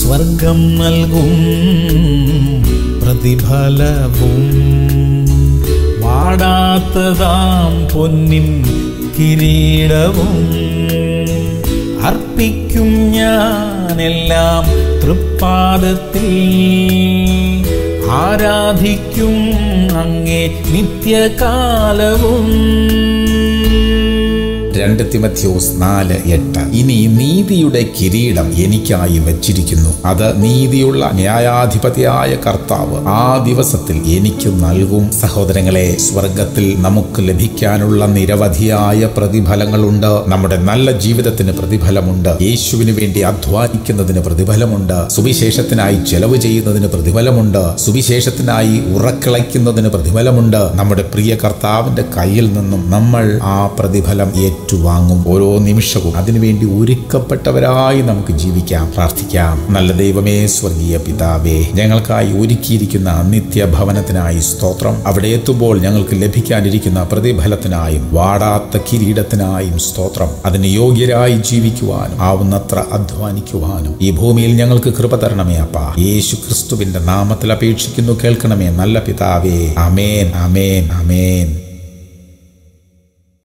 സ്വർഗം നൽകും പ്രതിഫലവും വാടാത്തതാം പൊന്നിൻ കിരീടവും അർപ്പിക്കും ഞാനെല്ലാം തൃപ്പാദത്തിൽ ആരാധിക്കും അങ്ങേ നിത്യകാലവും രണ്ട് തിമത്യോസ് നാല് എട്ട് ഇനി നീതിയുടെ കിരീടം എനിക്കായി വച്ചിരിക്കുന്നു അത് നീതിയുള്ള ന്യായാധിപതിയായ കർത്താവ് ആ ദിവസത്തിൽ എനിക്ക് നൽകും സഹോദരങ്ങളെ സ്വർഗത്തിൽ നമുക്ക് ലഭിക്കാനുള്ള നിരവധിയായ പ്രതിഫലങ്ങളുണ്ട് നമ്മുടെ നല്ല ജീവിതത്തിന് പ്രതിഫലമുണ്ട് യേശുവിന് വേണ്ടി അധ്വാനിക്കുന്നതിന് പ്രതിഫലമുണ്ട് സുവിശേഷത്തിനായി ചെലവ് ചെയ്യുന്നതിന് പ്രതിഫലമുണ്ട് സുവിശേഷത്തിനായി ഉറക്കിളയ്ക്കുന്നതിന് പ്രതിഫലമുണ്ട് നമ്മുടെ പ്രിയ കർത്താവിന്റെ കയ്യിൽ നിന്നും നമ്മൾ ആ പ്രതിഫലം ഏറ്റുവാങ്ങും ഓരോ നിമിഷവും അതിനുവേണ്ടി ഒരുക്കപ്പെട്ടവരായി നമുക്ക് ജീവിക്കാം പ്രാർത്ഥിക്കാം നല്ല ദൈവമേ സ്വർഗീയ പിതാവേ ഞങ്ങൾക്കായി ഒരുക്കിയിരിക്കുന്ന നിത്യഭവനത്തിനായി സ്തോത്രം അവിടെ എത്തുമ്പോൾ ഞങ്ങൾക്ക് ലഭിക്കാനിരിക്കുന്ന പ്രതിഫലത്തിനായും വാടാത്ത കിരീടത്തിനായും സ്തോത്രം അതിന് യോഗ്യരായി ജീവിക്കുവാനും ആവുന്നത്ര അധ്വാനിക്കുവാനും ഈ ഭൂമിയിൽ ഞങ്ങൾക്ക് കൃപ തരണമേ അപ്പ യേശു ക്രിസ്തുവിന്റെ നാമത്തിൽ അപേക്ഷിക്കുന്നു കേൾക്കണമേ നല്ല പിതാവേ അമേൻ അമേൻ അമേൻ